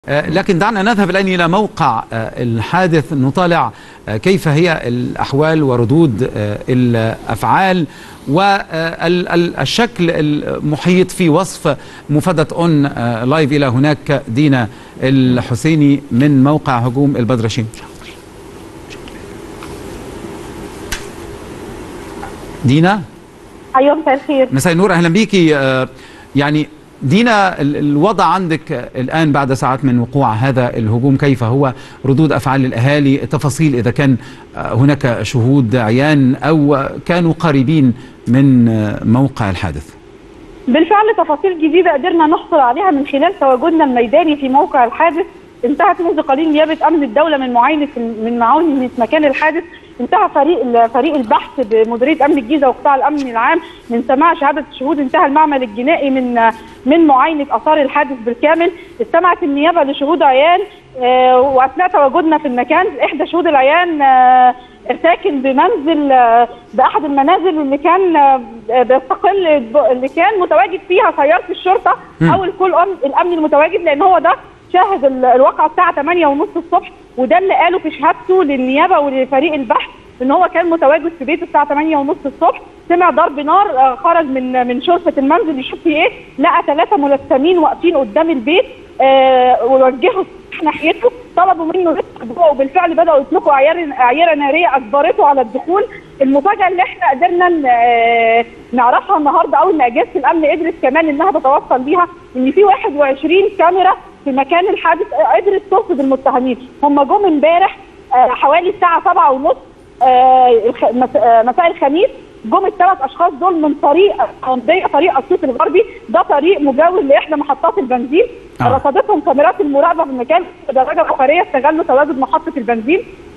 لكن دعنا نذهب الآن إلى موقع الحادث نطالع كيف هي الأحوال وردود الأفعال والشكل المحيط في وصف مفادة أون لايف إلى هناك دينا الحسيني من موقع هجوم البدرشين دينا ايوه مساء الخير مساء النور أهلا بيكي يعني دينا الوضع عندك الآن بعد ساعات من وقوع هذا الهجوم كيف هو ردود أفعال الأهالي تفاصيل إذا كان هناك شهود عيان أو كانوا قريبين من موقع الحادث بالفعل تفاصيل جديدة قدرنا نحصل عليها من خلال تواجدنا الميداني في موقع الحادث انتهت منذ قليل نيابة أمن الدولة من معاينة من معاينة مكان الحادث انتهى فريق فريق البحث بمديريه امن الجيزه وقطاع الامن العام من سماع شهاده الشهود انتهى المعمل الجنائي من من معاينه اثار الحادث بالكامل استمعت النيابه لشهود عيان اه واثناء تواجدنا في المكان احدى شهود العيان اه ساكن بمنزل اه باحد المنازل اللي كان بيستقل اللي كان متواجد فيها سياره الشرطه او الكل الامن المتواجد لان هو ده شاهد الواقعه الساعه 8 ونص الصبح وده اللي قاله في شهادته للنيابه ولفريق البحث ان هو كان متواجد في بيته الساعه 8 ونص الصبح سمع ضرب نار خرج من من شرفه المنزل يشوف في ايه لقى ثلاثه ملثمين واقفين قدام البيت آه ووجهوا ناحيته طلبوا منه يدخل وبالفعل بداوا يطلقوا اعيار اعيره ناريه اجبرته على الدخول المفاجاه اللي احنا قدرنا نعرفها النهارده او ان اجهزه الامن قدرت كمان انها تتوصل بيها ان في 21 كاميرا في مكان الحادث قدرت ترصد المتهمين هم جم امبارح حوالي الساعه 7 ونص مساء الخميس جم الثلاث اشخاص دول من طريق قنضيه طريق اسيوط الغربي ده طريق مجاور لاحدى محطات البنزين آه. رصدتهم كاميرات المراقبه في المكان الدرجه الاخريه استغلوا تواجد محطه البنزين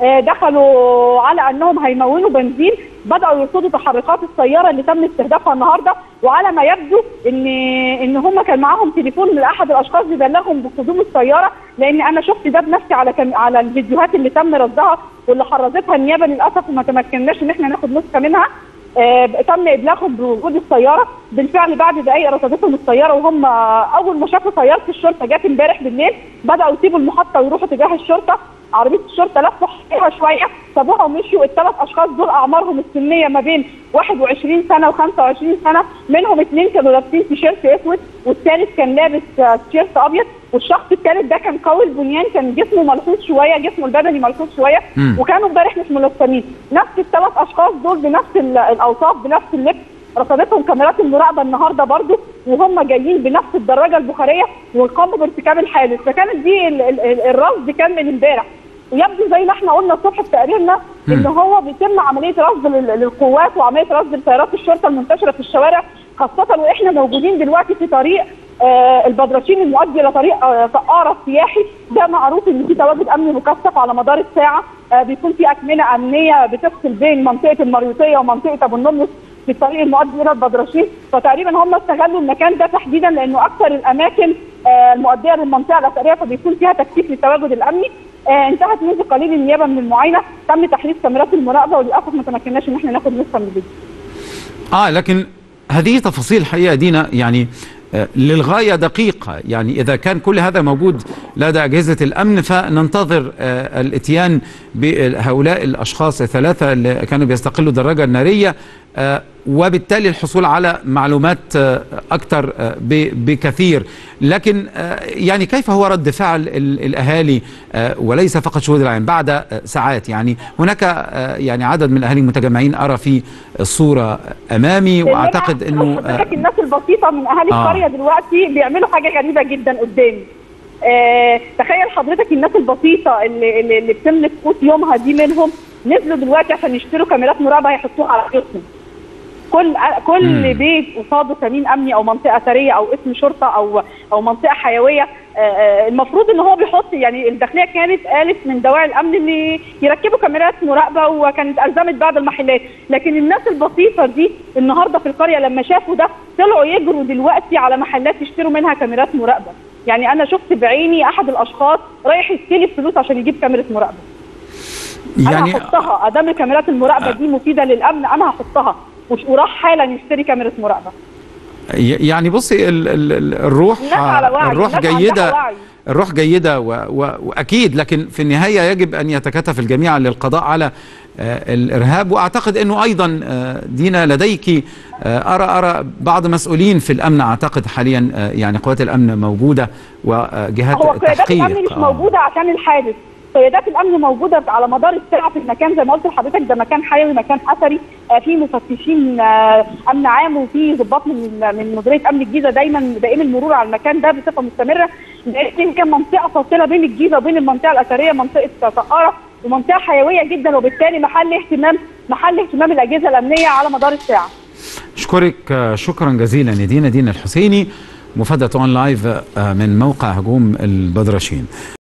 دخلوا على انهم هيمونوا بنزين بداوا يرصدوا تحركات السياره اللي تم استهدافها النهارده وعلى ما يبدو ان ان هم كان معاهم تليفون من احد الاشخاص بيبلغهم بقدوم السياره لان انا شفت ده بنفسي على كم على الفيديوهات اللي تم رصدها واللي حرزتها النيابه للاسف وما تمكناش ان احنا ناخد نسخه منها آه تم ابلاغهم بوجود السياره بالفعل بعد دقائق رصدتهم السياره وهم اول ما شافوا سياره الشرطه جت امبارح بالليل بداوا يسيبوا المحطه ويروحوا تجاه الشرطه عربيه الشرطه لفوا عليها شويه سابوها ومشيوا الثلاث اشخاص دول اعمارهم السنيه ما بين 21 سنه و25 سنه منهم اثنين كانوا لابسين تيشيرت اسود والثالث كان لابس تيشيرت ابيض والشخص الثالث ده كان قوي البنيان كان جسمه ملحوظ شويه جسمه البدني ملحوظ شويه م. وكانوا امبارح مش ملثمين نفس الثلاث اشخاص دول بنفس الاوصاف بنفس اللبس رصدتهم كاميرات المراقبه النهارده برضو وهم جايين بنفس الدراجه البخاريه وقاموا بارتكاب الحادث فكانت دي الرصد كان من امبارح ويبدو زي ما احنا قلنا الصبح في تقريرنا ان هو بيتم عمليه رصد للقوات وعمليه رصد لسيارات الشرطه المنتشره في الشوارع خاصه واحنا موجودين دلوقتي في طريق آه البدرشين المؤدي الى طريق آه سقاره سياحي ده معروف ان في تواجد امني مكثف على مدار الساعه آه بيكون في اكمنه امنيه بتفصل بين منطقه المريوطيه ومنطقه ابو النمرس في الطريق المؤدي الى البدرشين فتقريبا هم استغلوا المكان ده تحديدا لانه اكثر الاماكن المؤديه للمنطقه الاثريه فبيكون فيها تكثيف للتواجد الامني آه انتهت منذ قليل النيابه من المعاينه تم تحريف كاميرات المراقبه وللاسف ما تمكناش ان احنا ناخد نسخه من الفيديو. اه لكن هذه تفاصيل الحقيقه دينا يعني آه للغايه دقيقه يعني اذا كان كل هذا موجود لدى اجهزه الامن فننتظر آه الاتيان بهؤلاء الاشخاص الثلاثه اللي كانوا بيستقلوا الدراجه الناريه وبالتالي الحصول على معلومات اكثر بكثير لكن يعني كيف هو رد فعل الاهالي وليس فقط شهود العين بعد ساعات يعني هناك يعني عدد من الاهالي متجمعين ارى في الصوره امامي واعتقد انه الناس البسيطه من اهالي آه. القريه دلوقتي بيعملوا حاجه غريبه جدا قدامي آه تخيل حضرتك الناس البسيطه اللي اللي, اللي بتملك قوت يومها دي منهم نزلوا دلوقتي عشان يشتروا كاميرات مراقبه هيحطوها على بيوتهم كل كل مم. بيت قصاده كمين امني او منطقه اثريه او اسم شرطه او او منطقه حيويه آه المفروض ان هو بيحط يعني الداخليه كانت قالت من دواعي الامن ان يركبوا كاميرات مراقبه وكانت الزمت بعض المحلات لكن الناس البسيطه دي النهارده في القريه لما شافوا ده طلعوا يجروا دلوقتي على محلات يشتروا منها كاميرات مراقبه يعني انا شفت بعيني احد الاشخاص رايح يستلف فلوس عشان يجيب كاميرا مراقبه يعني انا هحطها ادام كاميرات المراقبه دي مفيده للامن انا هحطها وراح حالا يشتري كاميرا مراقبه يعني بصي ال ال الروح الروح جيده الروح جيده و و واكيد لكن في النهايه يجب ان يتكاتف الجميع للقضاء على آه، الارهاب واعتقد انه ايضا آه، دينا لديك آه، ارى ارى بعض مسؤولين في الامن اعتقد حاليا آه، يعني قوات الامن موجوده وجهات هو قيادات التحقيق الامن مش آه. موجوده عشان الحادث قيادات الامن موجوده على مدار الساعه في المكان زي ما قلت لحضرتك ده مكان حيوي مكان اثري آه، في مفتشين آه، امن عام وفي ضباط من من مديريه امن الجيزه دايما دائم المرور على المكان ده بصفه مستمره لان كان منطقه فاصله بين الجيزه وبين المنطقه الاثريه منطقه سقاره ومنطقه حيويه جدا وبالتالي محل اهتمام محل اهتمام الاجهزه الامنيه على مدار الساعه اشكرك آه، شكرا جزيلا يا دينا دينا الحسيني مفادة اون لايف آه، من موقع هجوم البدرشين